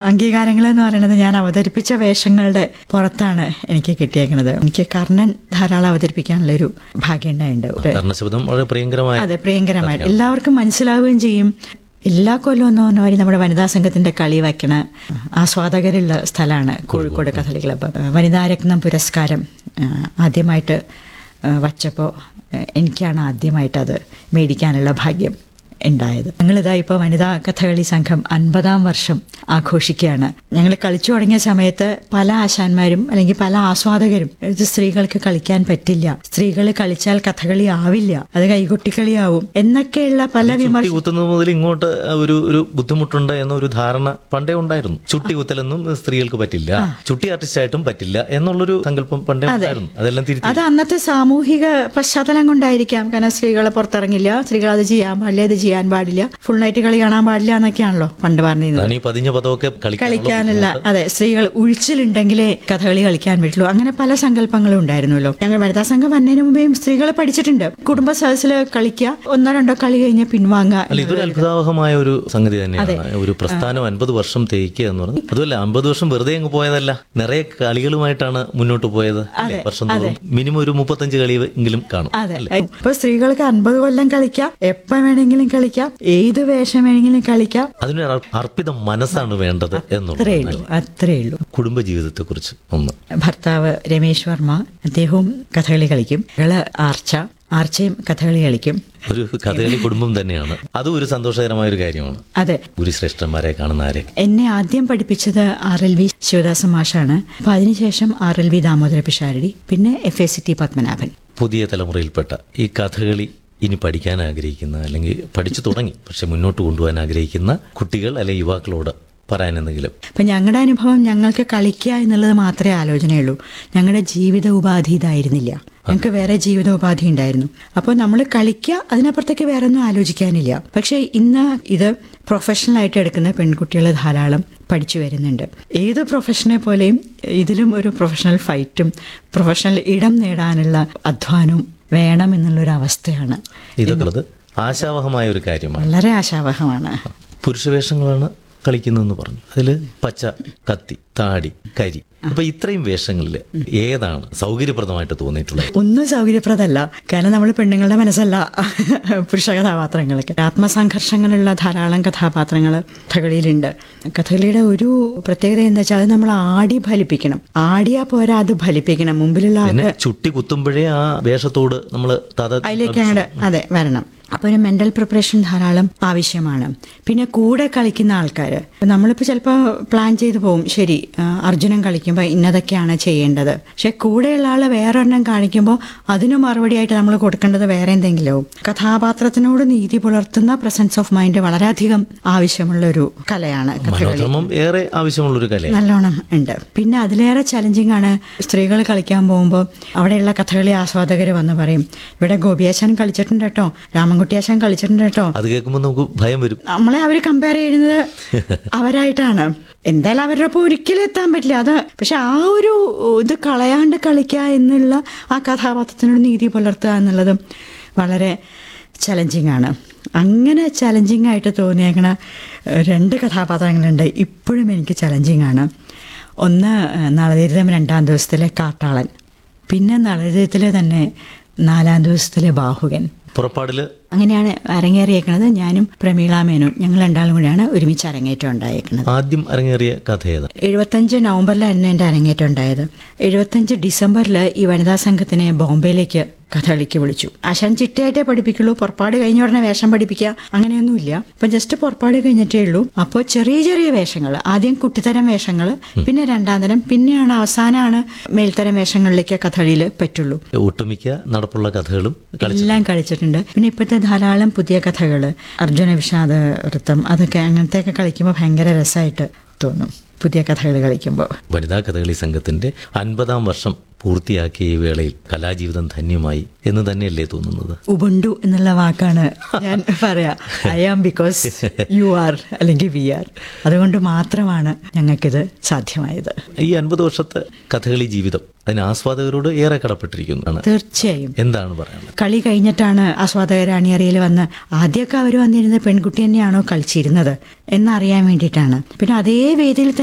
അംഗീകാരങ്ങൾ എന്ന് പറയുന്നത് ഞാൻ അവതരിപ്പിച്ച വേഷങ്ങളുടെ പുറത്താണ് എനിക്ക് കിട്ടിയേക്കുന്നത് എനിക്ക് കർണൻ ധാരാളം അവതരിപ്പിക്കാനുള്ള ഒരു ഭാഗ്യം ഉണ്ടായിട്ടുണ്ട് കർണശബ്ദം വളരെ പ്രിയങ്കരമായ അതെ പ്രിയങ്കരമായിട്ട് എല്ലാവർക്കും മനസ്സിലാവുകയും ചെയ്യും എല്ലാ കൊല്ലവും എന്ന് പറഞ്ഞ മാതിരി നമ്മുടെ വനിതാ സംഘത്തിന്റെ കളി വയ്ക്കണ ആസ്വാദകരുള്ള സ്ഥലമാണ് കോഴിക്കോട് കഥകളി ക്ലബ്ബ് വനിതാരത്നം പുരസ്കാരം ആ, ആദ്യമായിട്ട് വച്ചപ്പോൾ എനിക്കാണ് ആദ്യമായിട്ട് അത് മേടിക്കാനുള്ള ഭാഗ്യം ഉണ്ടായത് ഞങ്ങളിതാ ഇപ്പോൾ വനിതാ കഥകളി സംഘം അൻപതാം വർഷം ആഘോഷിക്കുകയാണ് ഞങ്ങൾ കളിച്ചു തുടങ്ങിയ സമയത്ത് പല ആശാന്മാരും അല്ലെങ്കിൽ പല ആസ്വാദകരും ഇത് സ്ത്രീകൾക്ക് കളിക്കാൻ പറ്റില്ല സ്ത്രീകൾ കളിച്ചാൽ കഥകളി ആവില്ല അത് കൈകൊട്ടിക്കളിയാവും എന്നൊക്കെയുള്ള പല ചുട്ടി വിമർശ കുത്തുന്നത് മുതൽ ഇങ്ങോട്ട് ഒരു ഒരു ബുദ്ധിമുട്ടുണ്ട് എന്നൊരു ധാരണ പണ്ടേ ഉണ്ടായിരുന്നു ചുട്ടി കുത്തലൊന്നും സ്ത്രീകൾക്ക് പറ്റില്ല ചുട്ടി ആർട്ടിസ്റ്റായിട്ടും പറ്റില്ല എന്നുള്ളൊരു സങ്കല്പം പണ്ടേ ഉണ്ടായിരുന്നു അതെല്ലാം തിരുത്തി അത് അന്നത്തെ സാമൂഹിക പശ്ചാത്തലം കൊണ്ടായിരിക്കാം കാരണം സ്ത്രീകളെ പുറത്തിറങ്ങില്ല സ്ത്രീകൾ അത് ചെയ്യാൻ പാടില്ല ഇത് ചെയ്യാൻ പാടില്ല ഫുൾ നൈറ്റ് കളി കാണാൻ പാടില്ല എന്നൊക്കെയാണല്ലോ പണ്ട് പറഞ്ഞിരുന്നത് അതാണ് ഈ പതിഞ്ഞ പദമൊക്കെ കളിക്കാനുള്ള കളിക്കാനുള്ള അതെ സ്ത്രീകൾ ഉഴിച്ചിലുണ്ടെങ്കിലേ കഥകളി കളിക്കാൻ പറ്റുള്ളൂ അങ്ങനെ പല സങ്കല്പങ്ങളും ഉണ്ടായിരുന്നല്ലോ ഞങ്ങൾ വനിതാ സംഘം വന്നതിന് മുമ്പേ സ്ത്രീകളെ പഠിച്ചിട്ടുണ്ട് കുടുംബ സദസ്സിൽ കളിക്കുക ഒന്നോ രണ്ടോ കളി കഴിഞ്ഞ് പിൻവാങ്ങുക അല്ല ഇതൊരു അത്ഭുതാവഹമായ ഒരു സംഗതി തന്നെയാണ് ഒരു പ്രസ്ഥാനം അൻപത് വർഷം തേക്കുക എന്ന് പറഞ്ഞത് അതുമല്ല അമ്പത് വർഷം വെറുതെ അങ്ങ് പോയതല്ല നിറയെ കളികളുമായിട്ടാണ് മുന്നോട്ട് പോയത് അല്ലേ? വർഷം തോറും മിനിമം ഒരു മുപ്പത്തഞ്ച് കളി എങ്കിലും കാണും അതെ ഇപ്പൊ സ്ത്രീകൾക്ക് അൻപത് കൊല്ലം കളിക്കാം എപ്പോ വേണമെങ്കിലും കളിക്കാം ഏത് വേഷം വേണമെങ്കിലും കളിക്കാം അതിനൊരു അർ- അർപ്പിത മനസ്സാണ് വേണ്ടത് അത്രേ എന്നുള്ളത് ഉള്ളൂ അത്രേ ഉള്ളൂ കുടുംബജീവിതത്തെ കുറിച്ച് ഒന്ന് ഭർത്താവ് രമേശ് വർമ്മ അദ്ദേഹവും കഥകളി കളിക്കും ഇള ആർച്ച ആർച്ചയും കഥകളി കളിക്കും ഒരു കഥകളി കുടുംബം തന്നെയാണ് അതും ഒരു സന്തോഷകരമായ ഒരു കാര്യമാണ് അതെ ഗുരുശ്രേഷ്ഠന്മാരെ കാണുന്ന ആരെ എന്നെ ആദ്യം പഠിപ്പിച്ചത് ആർ എൽ വി ശിവദാസ മാഷാണ് അപ്പൊ അതിനുശേഷം R L V Damodara Pisharody പിന്നെ F A C T Padmanabhan പുതിയ തലമുറയിൽപ്പെട്ട ഈ കഥകളി ഇനി പഠിക്കാൻ ആഗ്രഹിക്കുന്ന അല്ലെങ്കിൽ പഠിച്ചു തുടങ്ങി പക്ഷെ മുന്നോട്ട് കൊണ്ടുപോകാൻ ആഗ്രഹിക്കുന്ന കുട്ടികൾ അല്ലെങ്കിൽ യുവാക്കളോട് പറയാൻ എന്തെങ്കിലും അപ്പം ഞങ്ങളുടെ അനുഭവം ഞങ്ങൾക്ക് കളിക്കുക എന്നുള്ളത് മാത്രമേ ആലോചനയുള്ളൂ ഞങ്ങളുടെ ജീവിത ഉപാധി ഇതായിരുന്നില്ല ഞങ്ങൾക്ക് വേറെ ജീവിത ഉപാധി ഉണ്ടായിരുന്നു അപ്പോൾ നമ്മൾ കളിക്കുക അതിനപ്പുറത്തേക്ക് വേറെ ഒന്നും ആലോചിക്കാനില്ല പക്ഷേ ഇന്ന് ഇത് പ്രൊഫഷണലായിട്ട് എടുക്കുന്ന പെൺകുട്ടികൾ ധാരാളം പഠിച്ചു വരുന്നുണ്ട് ഏത് പ്രൊഫഷനെ പോലെയും ഇതിലും ഒരു പ്രൊഫഷണൽ ഫൈറ്റും പ്രൊഫഷണൽ ഇടം നേടാനുള്ള അധ്വാനവും വേണം എന്നുള്ളൊരു അവസ്ഥയാണ് ഇതൊക്കെ ഉള്ളത് ആശാവഹമായ ഒരു കാര്യമാണ് വളരെ ആശാവഹമാണ് പുരുഷവേഷങ്ങളാണ് കളിക്കുന്നതെന്ന് പറഞ്ഞു അതിൽ പച്ച കത്തി താടി കരി അപ്പൊ ഇത്രയും വേഷങ്ങളിൽ ഏതാണ് സൗകര്യപ്രദമായിട്ട് തോന്നിയിട്ടുള്ളത് ഒന്നും സൗകര്യപ്രദമല്ല കാരണം നമ്മൾ പെണ്ണുങ്ങളുടെ മനസ്സല്ല പുരുഷ കഥാപാത്രങ്ങൾക്ക് ആത്മസംഘർഷങ്ങളുള്ള ധാരാളം കഥാപാത്രങ്ങൾ കഥകളിയിലുണ്ട് കഥകളിയുടെ ഒരു പ്രത്യേകത എന്താ വെച്ചാൽ അത് നമ്മൾ ആടി ഫലിപ്പിക്കണം ആടിയാ പോരാ അത് ഫലിപ്പിക്കണം മുമ്പിലുള്ള പിന്നെ ആൾക്ക് ചുട്ടി കുത്തുമ്പോഴേ ആ വേഷത്തോട് നമ്മൾ തത അതിലേക്ക് അങ്ങോട്ട് അതെ വരണം അപ്പോൾ ഒരു മെന്റൽ പ്രിപ്പറേഷൻ ധാരാളം ആവശ്യമാണ് പിന്നെ കൂടെ കളിക്കുന്ന ആൾക്കാർ നമ്മളിപ്പോൾ ചിലപ്പോൾ പ്ലാൻ ചെയ്തു പോകും ശരി ആ, അർജുനൻ കളിക്കുമ്പോൾ ഇന്നതൊക്കെയാണ് ചെയ്യേണ്ടത് പക്ഷെ കൂടെയുള്ള ആൾ വേറൊരെണ്ണം കാണിക്കുമ്പോൾ അതിന് മറുപടിയായിട്ട് നമ്മൾ കൊടുക്കേണ്ടത് വേറെ എന്തെങ്കിലും കഥാപാത്രത്തിനോട് നീതി പുലർത്തുന്ന പ്രസൻസ് ഓഫ് മൈൻഡ് വളരെയധികം ആവശ്യമുള്ള ഒരു കലയാണ് കഥകളി മനോധർമ്മം ഏറെ ആവശ്യമുള്ളൊരു കലയാണ് നല്ലോണം ഉണ്ട് പിന്നെ അതിലേറെ ചലഞ്ചിങ് ആണ് സ്ത്രീകൾ കളിക്കാൻ പോകുമ്പോൾ അവിടെയുള്ള കഥകളി ആസ്വാദകർ വന്ന് പറയും ഇവിടെ ഗോപിയാശാൻ കളിച്ചിട്ടുണ്ട് കേട്ടോ രാമൻകുട്ടിയാശാൻ കളിച്ചിട്ടുണ്ട് കേട്ടോ അത് കേൾക്കുമ്പോൾ നമുക്ക് ഭയം വരും നമ്മളെ അവർ കമ്പയർ ചെയ്യുന്നത് അവരായിട്ടാണ് എന്തായാലും അവരുടെ ഒപ്പം ഒരിക്കലും എത്താൻ പറ്റില്ല അത് പക്ഷെ ആ ഒരു ഇത് കളയാണ്ട് കളിക്കുക എന്നുള്ള ആ കഥാപാത്രത്തിനോട് നീതി പുലർത്തുക എന്നുള്ളതും വളരെ ചലഞ്ചിങ് ആണ് അങ്ങനെ ചലഞ്ചിങ് ആയിട്ട് തോന്നിയേക്കണ ഏഹ്, രണ്ട് കഥാപാത്രങ്ങളുണ്ട് ഇപ്പോഴും എനിക്ക് ചലഞ്ചിങ് ആണ് ഒന്ന് ഏഹ്, നളതീർത്ഥം രണ്ടാം ദിവസത്തിലെ കാട്ടാളൻ പിന്നെ നളതീർത്ഥത്തിലെ തന്നെ നാലാം ദിവസത്തിലെ ബാഹുകൻ പുറപ്പാടില് അങ്ങനെയാണ് അരങ്ങേറിയേക്കണത് ഞാനും പ്രമീള മേനും ഞങ്ങൾ രണ്ടാളും കൂടിയാണ് ഒരുമിച്ച് അരങ്ങേറ്റം ഉണ്ടായേക്കുന്നത് ആദ്യം അരങ്ങേറിയ കഥ ഏതാ എഴുപത്തഞ്ച് നവംബറിലായിരുന്നു എൻ്റെ അരങ്ങേറ്റം ഉണ്ടായത് എഴുപത്തഞ്ച് ഡിസംബറിൽ ഈ വനിതാ സംഘത്തിനെ ബോംബെയിലേക്ക് കഥകളിക്ക് വിളിച്ചു ആശാൻ ചിട്ടയായിട്ടേ പഠിപ്പിക്കുള്ളൂ പുറപ്പാട് കഴിഞ്ഞ ഉടനെ വേഷം പഠിപ്പിക്കുക അങ്ങനെയൊന്നുമില്ല അപ്പൊ ജസ്റ്റ് പുറപ്പാട് കഴിഞ്ഞിട്ടേ ഉള്ളൂ അപ്പോൾ ചെറിയ ചെറിയ വേഷങ്ങൾ ആദ്യം കുട്ടിത്തരം വേഷങ്ങൾ പിന്നെ രണ്ടാം തരം പിന്നെയാണ് അവസാനമാണ് മേൽത്തരം വേഷങ്ങളിലേക്ക് കഥകളിയിൽ പറ്റുള്ളൂ ഒട്ടുമിക്ക നടപ്പുള്ള കഥകളും കളിച്ചു എല്ലാം കളിച്ചിട്ടുണ്ട് പിന്നെ ഇപ്പോഴത്തെ ധാരാളം പുതിയ കഥകൾ അർജുന വിഷാദ വൃത്തം അതൊക്കെ അങ്ങനത്തെയൊക്കെ കളിക്കുമ്പോൾ ഭയങ്കര രസമായിട്ട് തോന്നും പുതിയ കഥകൾ കളിക്കുമ്പോൾ വനിതാ കഥകളി സംഘത്തിന്റെ അൻപതാം വർഷം പൂർത്തിയാക്കിയ ഈ വേളയിൽ കലാജീവിതം ധന്യമായി എന്ന് തന്നെയല്ലേ തോന്നുന്നത് ഉബുണ്ടു എന്നുള്ള വാക്കാണ് ഞാൻ പറയാ I am because you are അല്ലെങ്കിൽ വി ആർ അതുകൊണ്ട് മാത്രമാണ് ഞങ്ങൾക്കിത് സാധ്യമായത് ഈ അൻപത് വർഷത്തെ കഥകളി ജീവിതം അതിന് ആസ്വാദകരോട് ഏറെ കടപ്പെട്ടിരിക്കുന്നതാണ് തീർച്ചയായും എന്താണ് പറയാനുള്ളത് കളി കഴിഞ്ഞിട്ടാണ് ആസ്വാദകർ അണിയറയിൽ വന്ന് ആദ്യമൊക്കെ അവർ വന്നിരുന്നത് പെൺകുട്ടി തന്നെയാണോ കളിച്ചിരുന്നത് എന്നറിയാൻ വേണ്ടിയിട്ടാണ് പിന്നെ അതേ വേദിയിൽ